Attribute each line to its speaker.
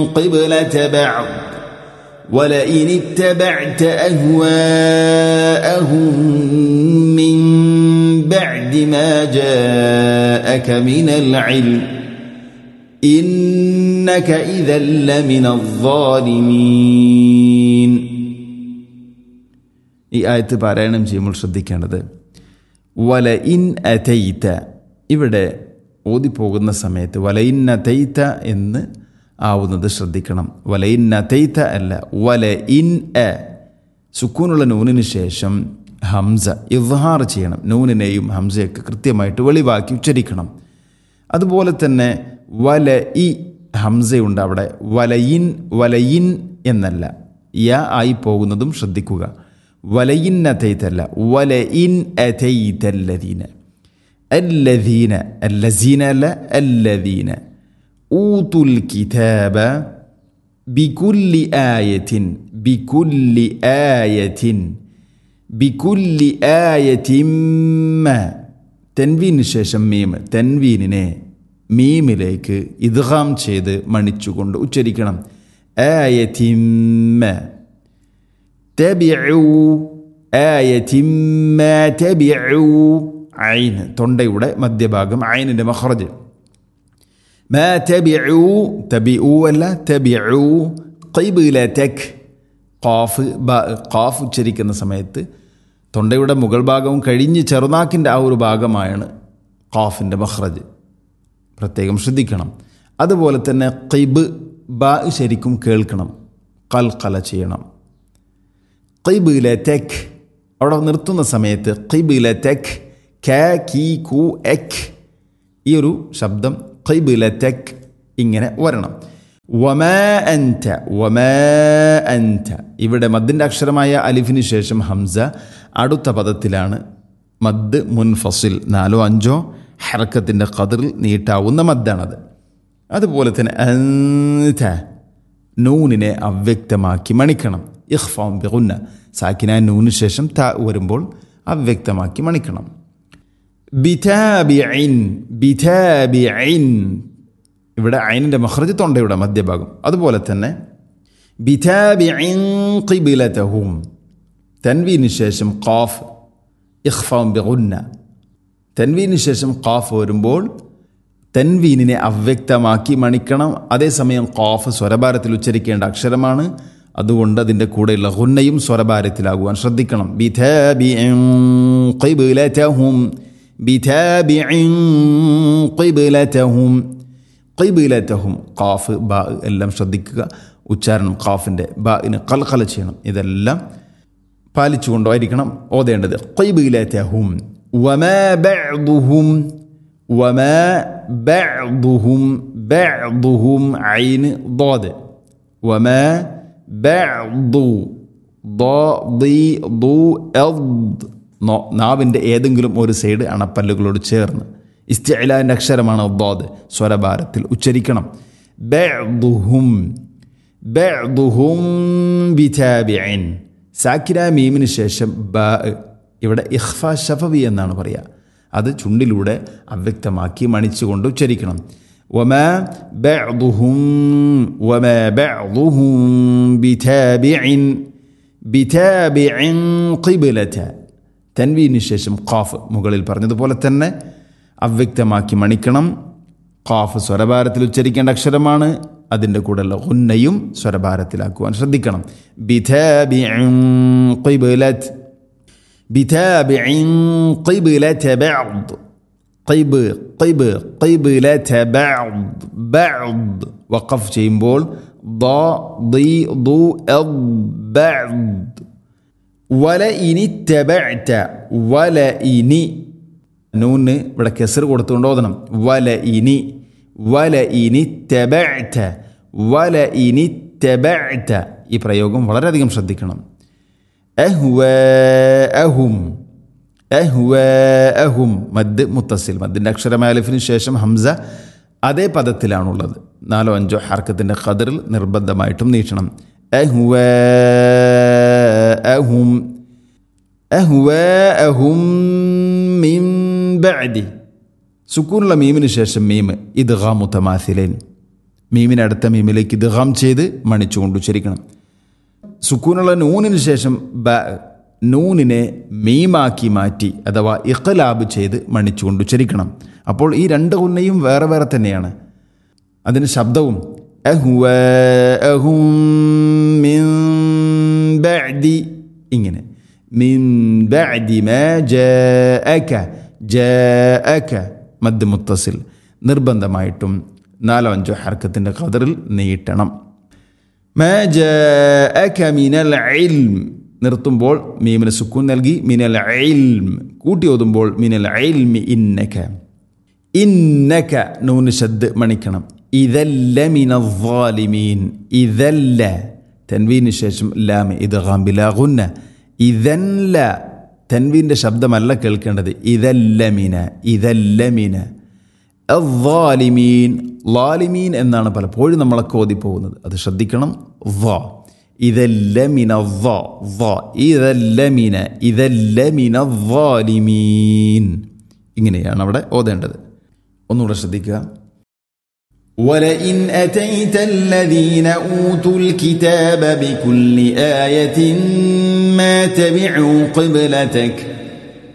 Speaker 1: قبلة بعض ولئن اتبعت أهواءهم من بعد ما جاءك من العلم إنك إذا لمن الظالمين ഈ ആയത്ത് പാരായണം ചെയ്യുമ്പോൾ ശ്രദ്ധിക്കേണ്ടത് വല ഇൻ അതൈത്ത ഇവിടെ ഓതിപ്പോകുന്ന സമയത്ത് വല ഇൻ അതൈത്ത എന്ന് ആവുന്നത് ശ്രദ്ധിക്കണം വല ഇൻ അതൈത്ത അല്ല വല ഇൻ എ സുക്കൂനുള്ള നൂനിന് ശേഷം ഹംസ ഇവഹാർ ചെയ്യണം നൂനിനെയും ഹംസയൊക്കെ കൃത്യമായിട്ട് വെളിവാക്കി ഉച്ചരിക്കണം അതുപോലെ തന്നെ വല ഇ ഹംസയുണ്ട് അവിടെ വലയിൻ വലയിൻ എന്നല്ല യ ആയി പോകുന്നതും ശ്രദ്ധിക്കുക വലയിൻ അതൈത്തല്ല വല ഇൻ അതൈതല്ലദീന الذين الذين لا الذين أوتوا الكتاب بكل آية بكل آية بكل آية ما തെൻവീന് ശേഷം മീം തെൻവീനിനെ മീമിലേക്ക് ഇദ്ഗാം ചെയ്ത് മണിച്ചുകൊണ്ട് ഉച്ചരിക്കണം ആയത്തിമ്മ തബിഉ ആയത്തിമ്മ തബിഉ ഐൻ തൊണ്ടയുടെ മധ്യഭാഗം ഐനിൻ്റെ മഹ്റജ് മാ തബിഉ തബിഉ അല്ല തബിഉ ഖൈബിലതക് ഖാഫ് ബ ഖാഫ് ഉച്ചരിക്കുന്ന സമയത്ത് തൊണ്ടയുടെ മുകൾ ഭാഗവും കഴിഞ്ഞ് ചെറുനാക്കിൻ്റെ ആ ഒരു ഭാഗമാണ് ഖാഫിൻ്റെ മഹ്റജ് പ്രത്യേകം ശ്രദ്ധിക്കണം അതുപോലെ തന്നെ ഖൈബ് ബ ശരിക്കും കേൾക്കണം കൽക്കല ചെയ്യണം ഖൈബിലെ തെക് അവിടെ നിർത്തുന്ന സമയത്ത് ഖൈബിലെ തെക് ക കീ കു എക് ഈ ഒരു ശബ്ദം ഖൈബിലെ തെക് ഇങ്ങനെ വരണം വമ അൻത വമ അൻത ഇവിടെ മദ്ദിൻ്റെ അക്ഷരമായ അലിഫിന് ശേഷം ഹംസ അടുത്ത പദത്തിലാണ് മദ് മുൻഫസിൽ നാലോ അഞ്ചോ ഹറക്കത്തിൻ്റെ കതിറിൽ നീട്ടാവുന്ന മദ്ദാണത് അതുപോലെ തന്നെ അൻത നൂനിനെ അവ്യക്തമാക്കി മണിക്കണം ഇഖ്ഫാം ബിഗുന്ന സാക്കിന നൂന് ശേഷം ത വരുമ്പോൾ അവ്യക്തമാക്കി മണിക്കണം ബിതാബിഇൻ ബിതാബിഇൻ ഇവിടെ ഐനിൻ്റെ മഹ്റജ് തൊണ്ടയുടെ മധ്യഭാഗം അതുപോലെ തന്നെ ബിതാബിഇൻ ഖിബിലതഹും തൻവീന് ശേഷം ഖാഫ് ഇഖ്ഫാം ബിഗുന്ന തൻവീന് ശേഷം ഖാഫ് വരുമ്പോൾ തൻവീനിനെ അവ്യക്തമാക്കി മണിക്കണം അതേസമയം ഖാഫ് സ്വരഭാരത്തിൽ ഉച്ചരിക്കേണ്ട അക്ഷരമാണ് അതുകൊണ്ട് അതിൻ്റെ കൂടെയുള്ള ഹുന്നയും സ്വരഭാരത്തിലാകുവാൻ ശ്രദ്ധിക്കണം ബിതാബിഇൻ ഖിബിലതഹും ബിതാബിഇൻ ഖിബിലതഹും ഖിബിലതഹും ഖാഫ് ബ എല്ലാം ശ്രദ്ധിക്കുക ഉച്ചാരണം ഖാഫിൻ്റെ ബിന് കൽക്കല ചെയ്യണം ഇതെല്ലാം പാലിച്ചുകൊണ്ടായിരിക്കണം ഓതേണ്ടത് ഖിബിലതഹും വമാ ബഅദുഹും വമാ ബഅദുഹും ബഅദുഹും ഐൻ ضاد വമാ ബഅദു ض ض എദ് നാവിൻ്റെ ഏതെങ്കിലും ഒരു സൈഡ് അണപ്പല്ലുകളോട് ചേർന്ന് ഇസ്തിഅലാൻ്റെ അക്ഷരമാണ് ضاد സ്വരഭാരത്തിൽ ഉച്ചരിക്കണം ബഅദുഹും ബഅദുഹും ബിതാബിഇൻ സാക്കിര മീമിന് ശേഷം ബ ഇവിടെ ഇഖ്ഫ ഷഫവി എന്നാണ് പറയുക അത് ചുണ്ടിലൂടെ അവ്യക്തമാക്കി മണിച്ചുകൊണ്ട് ഉച്ചരിക്കണം وما بعضهم وما بعضهم بتابع بتابع قبلة തൻവീന് ശേഷം ഖാഫ് മുകളിൽ പറഞ്ഞതുപോലെ തന്നെ അവ്യക്തമാക്കി മണിക്കണം ഖാഫ് സ്വരഭാരത്തിൽ ഉച്ചരിക്കേണ്ട അക്ഷരമാണ് അതിൻ്റെ കൂടെയുള്ള ഉന്നയും സ്വരഭാരത്തിലാക്കുവാൻ ശ്രദ്ധിക്കണം ബിതാബിഇൻ ഖിബ്ലത്ത് ബിതാബിഇൻ ഖിബ്ലത ബഅദ് ഖൈബ് ഖൈബ് ഖൈബിലത ബഅദ് ബഅദ് വഖഫ് ചെയ്യുമ്പോൾ ض ضي ضو اض بعد ولئن اتبعت ولئن നൂന് ഇവിടെ കെസർ കൊടുത്തുകൊണ്ട് ഓതണം വല ഇനി വല ഇനി തെബഅത വല ഇനി തെബഅത ഈ പ്രയോഗം വളരെയധികം ശ്രദ്ധിക്കണം അഹ്വാഅഹും അഹ്വാഅഹും മദ് മുത്തസിൽ മദ്ദിൻ്റെ അക്ഷരമായ അലിഫിന് ശേഷം ഹംസ അതേ പദത്തിലാണുള്ളത് നാലോ അഞ്ചോ ഹർക്കത്തിൻ്റെ ഖദറിൽ നിർബന്ധമായിട്ടും നീട്ടണം അഹ്വാഅഹും അഹ്വാഅഹും മിൻ ബഅദി സുക്കൂനുള്ള മീമിന് ശേഷം മീം ഇദ്ഗാ മുത്തമാസിലേൻ മീമിനെ അടുത്ത മീമിലേക്ക് ദിഹാം ചെയ്ത് മണിച്ചുകൊണ്ട് ഉച്ചരിക്കണം സുക്കൂനുള്ള നൂനിന് ശേഷം ബ നൂനിനെ മീമാക്കി മാറ്റി അഥവാ ഇഖലാബ് ചെയ്ത് മണിച്ചുകൊണ്ട് ഉച്ചരിക്കണം അപ്പോൾ ഈ രണ്ട് ഉന്നയും വേറെ വേറെ തന്നെയാണ് അതിന് ശബ്ദവും അഹുവ അഹും മിൻ ബഅദി ഇങ്ങനെ മിൻ ബഅദി മാ ജാഅക ജാഅക മദ് മുത്തസിൽ നിർബന്ധമായിട്ടും നാലോ അഞ്ചോ ഹർക്കത്തിൻ്റെ ഖദറിൽ നീട്ടണം മാ ജാഅക മിനൽ ഇൽം നിർത്തുമ്പോൾ മീമിന് സുക്കൂൻ നൽകി മിനൽ ഇൽം കൂട്ടി ഓതുമ്പോൾ മിനൽ ഇൽമി ഇന്നക ഇന്നക നൂന് ശദ് മണിക്കണം ഇതല്ല മിനീൻ ഇതല്ല തൻവീന് ശേഷം ലാമ് ഇത് ഗാംബിലാകുന്ന ഇതല്ല തൻവീൻ്റെ ശബ്ദമല്ല കേൾക്കേണ്ടത് ഇതല്ല മിന ഇതല്ല മിന അവാലിമീൻ ലാലിമീൻ എന്നാണ് പലപ്പോഴും നമ്മളൊക്കെ ഓതിപ്പോകുന്നത് അത് ശ്രദ്ധിക്കണം വ ഇതല്ല മിന വ വ ഇതല്ല മിന ഇതല്ല മിന വാലിമീൻ ഇങ്ങനെയാണ് അവിടെ ഓതേണ്ടത് ഒന്നുകൂടെ ശ്രദ്ധിക്കുക
Speaker 2: ولئن أتيت الذين أوتوا الكتاب بكل آية ما تبعوا قبلتك